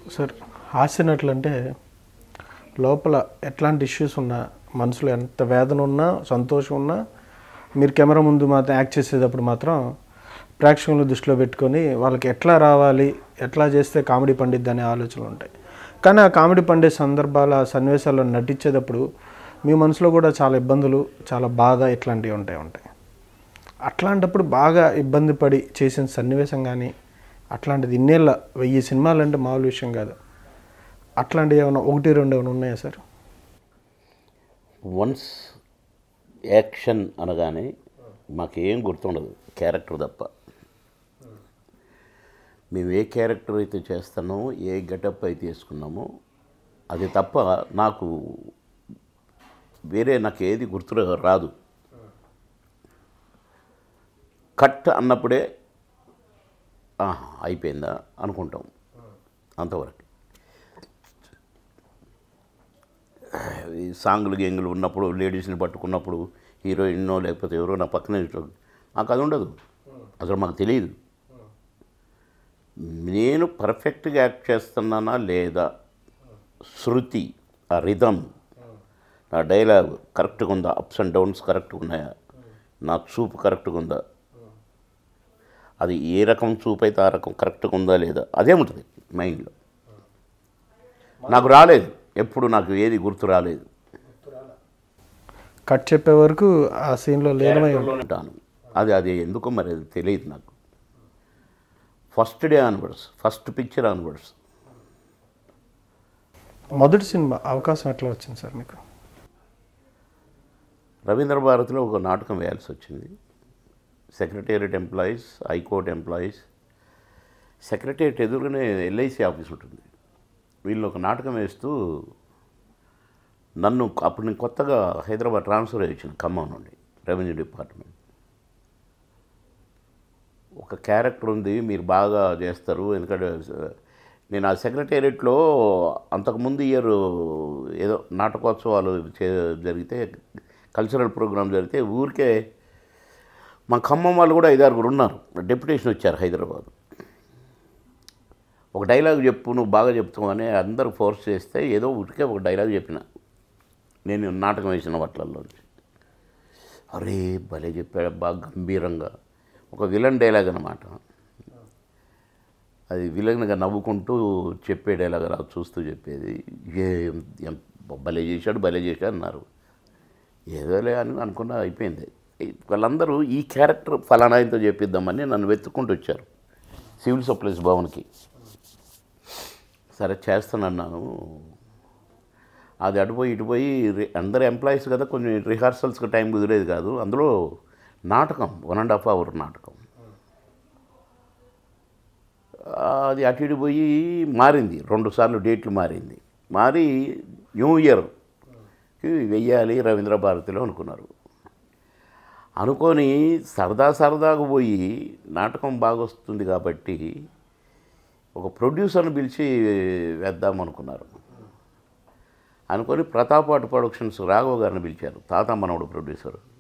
sir హాస్య నటులు అంటే లోపల ఎట్లాంటి ఇష్యూస్ ఉన్నా మనసులో ఎంత వేదన ఉన్నా సంతోషం ఉన్నా మీరు కెమెరా ముందు మాత్రం యాక్ట్ చేసేటప్పుడు మాత్రం ప్రేక్షకులను దృష్టిలో పెట్టుకొని వాళ్ళకి ఎట్లా రావాలి ఎట్లా చేస్తే కామెడీ పండిద్ది అనే ఆలోచనలు ఉంటాయి కానీ ఆ కామెడీ పండే సందర్భాల ఆ సన్నివేశాల్లో నటించేటప్పుడు మీ మనసులో కూడా చాలా ఇబ్బందులు చాలా బాధ ఇట్లాంటివి ఉంటాయి ఉంటాయి అట్లాంటప్పుడు బాగా ఇబ్బంది పడి చేసిన సన్నివేశం కానీ అట్లాంటిది ఇన్నేళ్ళ వెయ్యి సినిమాలు అంటే మామూలు విషయం కాదు అట్లాంటివి ఏమైనా ఒకటి రెండు ఏమైనా ఉన్నాయా సార్ వన్స్ యాక్షన్ అనగానే మాకేం గుర్తుండదు క్యారెక్టర్ తప్ప మేము ఏ క్యారెక్టర్ అయితే చేస్తున్నామో ఏ గెటప్ అయితే వేసుకున్నామో అది తప్ప నాకు వేరే నాకు ఏది గుర్తు రాదు కట్ అన్నప్పుడే "ఆహా, అయిపోయిందా అనుకుంటాం అంతవరకు ఈ సాంగులు గేంగులు ఉన్నప్పుడు లేడీస్ని పట్టుకున్నప్పుడు హీరోయిన్నో లేకపోతే ఎవరో నా పక్కన కూర్చో- నాకు అది ఉండదు అసలు మాకు తెలియదు నేను పర్ఫెక్ట్గా యాక్ట్ చేస్తున్నానా లేదా శృతి ఆ రిధమ్ నా డైలాగ్ కరెక్ట్గా ఉందా అప్స్ అండ్ డౌన్స్ కరెక్ట్గా ఉన్నాయా నా చూపు కరెక్ట్గా ఉందా అది ఏ రకం చూపు అయితే ఆ రకం కరెక్ట్గా ఉందా లేదా అదే ఉంటుంది మైండ్లో నాకు రాలేదు ఎప్పుడు నాకు ఏది గుర్తు రాలేదు కట్ చెప్పే వరకు ఆ సీన్లో లీనమై ఉంటాం ఉంటాను అది అది ఎందుకో మరి అది తెలియదు నాకు first day onwards first picture onwards మొదటి సినిమా అవకాశం ఎట్లా వచ్చింది సార్ మీకు రవీంద్ర భారతిలో ఒక నాటకం వేయాల్సి వచ్చింది secretariat employees high court employees secretariat ఎదురుగానే ఎల్ఐసి ఆఫీస్ ఉంటుంది వీళ్ళు ఒక నాటకం వేస్తూ నన్ను అప్పుడు నేను కొత్తగా హైదరాబాద్ ట్రాన్స్ఫర్ అయ్యి వచ్చిన ఖమ్మం నుండి రెవెన్యూ డిపార్ట్మెంట్ ఒక క్యారెక్టర్ ఉంది మీరు బాగా చేస్తారు ఎందుకంటే నేను ఆ సెక్రటేరియట్లో అంతకుముందు ఇయర్ ఏదో నాటకోత్సవాలు చే జరిగితే కల్చరల్ ప్రోగ్రామ్ జరిగితే ఊరికే మా ఖమ్మం వాళ్ళు కూడా ఐదారుగురు ఉన్నారు డెప్యుటేషన్ వచ్చారు హైదరాబాద్ ఒక డైలాగ్ చెప్పు నువ్వు బాగా చెప్తావు అని అందరూ ఫోర్స్ చేస్తే ఏదో ఊరికే ఒక డైలాగ్ చెప్పిన నేను నాటకం వేసిన వాటిల్లో అరే భలే చెప్పాడు బాగా గంభీరంగా ఒక విలన్ డైలాగ్ అనమాట అది విలన్గా నవ్వుకుంటూ చెప్పే డైలాగ్ రా చూస్తూ చెప్పేది ఏ ఎం- భలే చేశాడు భలే చేశాడు అన్నారు ఏదోలే అని అనుకున్నా అయిపోయింది ఈ- వాళ్ళందరూ ఈ క్యారెక్టర్ ఫలానా ఆయనతో చెప్పిద్దామని నన్ను వెతుక్కుంటూ వచ్చారు సివిల్ సప్లైస్ భవన్కి సరే చేస్తానన్నాను అది అటుపోయి ఇటుపోయి రి- అందరు ఎంప్లాయీస్ కదా కొంచెం రిహార్సల్స్కి టైం కుదిరేది కాదు అందులో నాటకం వన్ అండ్ హాఫ్ అవర్ నాటకం అది అటు ఇటు పోయి మారింది రెండు సార్లు డేట్లు మారింది మారి న్యూ ఇయర్కి వెయ్యాలి రవీంద్ర భారతిలో అనుకున్నారు అనుకొని సరదా సరదాగా పోయి నాటకం బాగా వస్తుంది కాబట్టి ఒక ప్రొడ్యూసర్ని పిలిచి వేద్దాం అనుకున్నారు అనుకొని ప్రతాప్ ఆర్ట్ ప్రొడక్షన్స్ రాఘవ గారిని పిలిచారు తాత మనవడు ప్రొడ్యూసర్